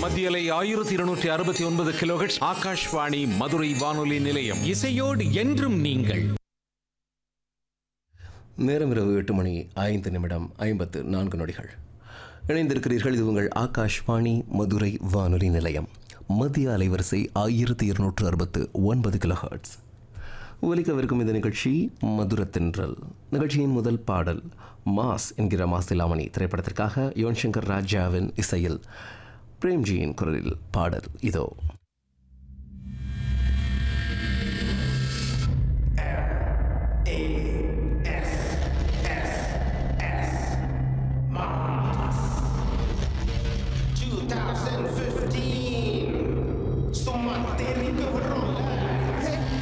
மத்தியலை ஆயிரத்தி இருநூற்றி அறுபத்தி ஒன்பது கிலோஹெட்ஸ் ஆகாஷ்வாணி மதுரை வானொலி நிலையம் இசையோடு என்றும் நீங்கள் நேரம் இரவு எட்டு மணி ஐந்து நிமிடம் ஐம்பத்து நான்கு நொடிகள் இணைந்திருக்கிறீர்கள் இது உங்கள் ஆகாஷ்வாணி மதுரை வானொலி நிலையம் மத்திய அலைவரிசை ஆயிரத்தி இருநூற்று அறுபத்து ஒன்பது கிலோஹர்ட்ஸ் ஒலிக்கவிருக்கும் இந்த நிகழ்ச்சி மதுரத்தென்றல் நிகழ்ச்சியின் முதல் பாடல் மாஸ் என்கிற மாசிலாமணி திரைப்படத்திற்காக யுவன் சங்கர் ராஜாவின் இசையில் பிரேம்ஜியின் குரலில் பாடல் இதோ